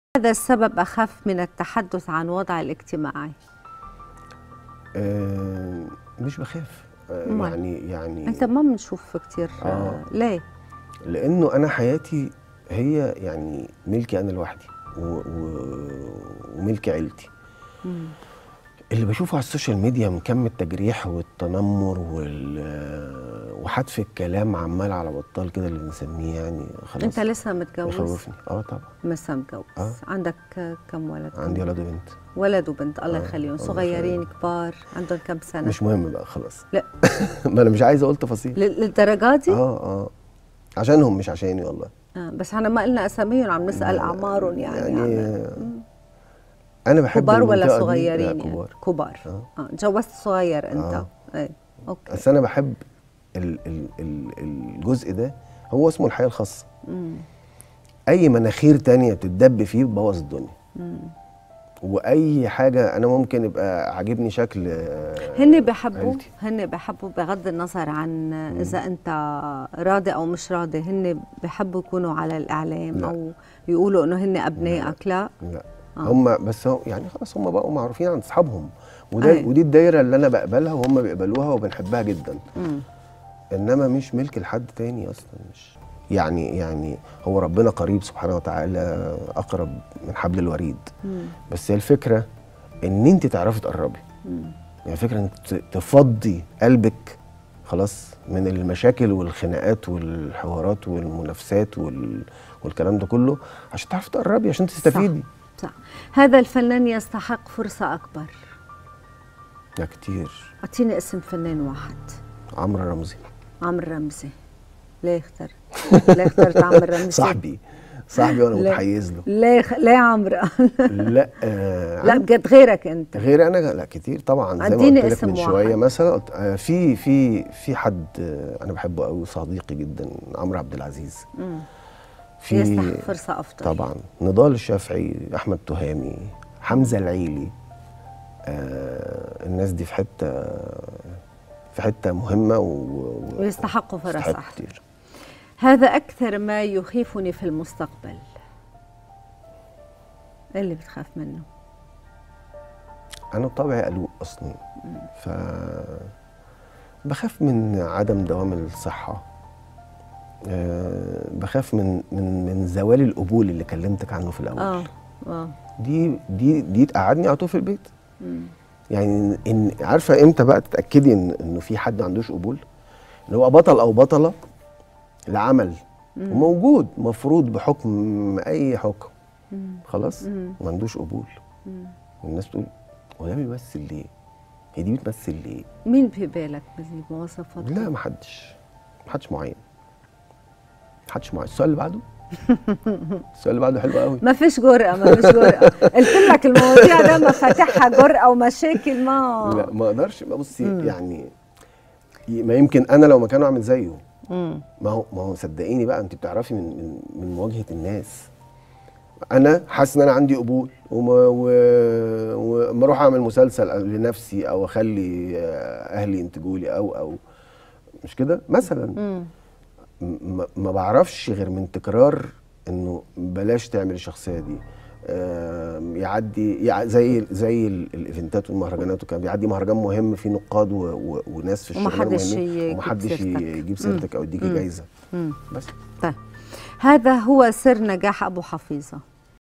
هذا السبب أخف من التحدث عن وضع الاجتماعي آه مش بخاف آه أمال؟ يعني يعني أنت ما بنشوف كتير آه. آه. ليه؟ لانه انا حياتي هي يعني ملكي انا لوحدي و... و... وملك عيلتي مم. اللي بشوفه على السوشيال ميديا من كم التجريح والتنمر وال... وحتف الكلام عمال على بطال كده اللي بنسميه يعني خلاص أنت لسه متجوز؟ يخوفني اه طبعا لسه متجوز آه. عندك كم ولد؟ عندي ولد وبنت ولد وبنت الله آه، يخليهم الله صغيرين يخليهم. كبار عندهم كم سنة؟ مش مهم بقى خلاص لا. ما انا مش عايز اقول تفاصيل ل- للدرجة دي؟ اه اه عشانهم مش عشاني والله آه. بس احنا ما قلنا أساميهم عم نسأل لا، أعمارهم يعني, يعني يعني انا بحب كبار ولا المنطقة دي- صغيرين؟ لا يعني؟ كبار كبار آه. اه تجوزت صغير أنت آه. ايه أوكي بس انا بحب ال ال ال الجزء ده هو اسمه الحياه الخاصه مم. اي مناخير تانية بتدب فيه بتبوظ الدنيا مم. واي حاجه انا ممكن يبقى عاجبني شكل آه، هن بحبوا عيلتي. هن بحبوا بغض النظر عن اذا انت راضي او مش راضي هن بحبوا يكونوا على الاعلام لا. او يقولوا انه هن ابنائك لا لا آه. هم بس هو يعني خلاص هم بقوا معروفين عند اصحابهم وده أيوة. ودي الدايره اللي انا بقبلها وهم بيقبلوها وبنحبها جدا مم. انما مش ملك لحد تاني اصلا مش يعني يعني هو ربنا قريب سبحانه وتعالى اقرب من حبل الوريد مم. بس هي الفكره ان انت تعرفي تقربي مم. يعني الفكره انك ت- تفضي قلبك خلاص من المشاكل والخناقات والحوارات والمنافسات وال... والكلام ده كله عشان تعرفي تقربي عشان تستفيدي صح هذا الفنان يستحق فرصة أكبر لا كتير أعطيني اسم فنان واحد عمرو رمزي عمرو رمزي ليه اخترت؟ ليه اخترت عمرو رمزي؟ صاحبي صاحبي وانا لا. متحيز له ليه ليه عمرو؟ لا آه لا بجد غيرك أنت غير انا لا كتير طبعا زي ما اديني قلت لك اسم من واحد. شويه مثلا قلت- آه في في في حد آه انا بحبه قوي صديقي جدا عمرو عبد العزيز مم. في يستحق فرصة أفضل طبعا نضال الشافعي احمد تهامي حمزه العيلي آه الناس دي في حته في حته مهمه و... و- ويستحقوا فرص تستحق أحسن كتير هذا أكثر ما يخيفني في المستقبل إيه اللي بتخاف منه؟ انا بطبعي قلوق اصلا ف بخاف من عدم دوام الصحه أه بخاف من من من زوال القبول اللي كلمتك عنه في الاول آه آه دي دي دي تقعدني على طول في البيت مم. يعني ان عارفه امتى بقى تتاكدي ان انه في حد ما عندوش قبول ان هو بطل او بطله لعمل وموجود مفروض بحكم اي حكم مم. خلاص مم. ما عندوش قبول مم. والناس تقول هو ده بيمثل ليه هي دي بتمثل ليه مين في بالك بالمواصفات؟ لا ما حدش ما حدش معين ما حدش معين السؤال اللي بعده السؤال اللي بعده حلو قوي ما فيش جرأة ما فيش جرأة قلت لك المواضيع ده مفاتيحها جرأة ومشاكل ما لا ما اقدرش ما بصي مم. يعني ي- ما يمكن انا لو مكانه اعمل زيه مم. ما هو ما هو صدقيني بقى انت بتعرفي من من, من مواجهه الناس انا حاسس ان انا عندي قبول وما و- وما اروح اعمل مسلسل لنفسي او اخلي آه، اهلي ينتجوا لي او او مش كده مثلا مم. م- ما بعرفش غير من تكرار انه بلاش تعمل الشخصيه دي آم، يعدي يع- زي زي ال- الايفنتات والمهرجانات وكان بيعدي مهرجان مهم فيه نقاد و... و... وناس في الشغل ومحدش مهمين، يجيب ومحدش ي- سيرتك. يجيب سيرتك او يديكي مم. جايزه مم. بس طيب هذا هو سر نجاح أبو حفيظة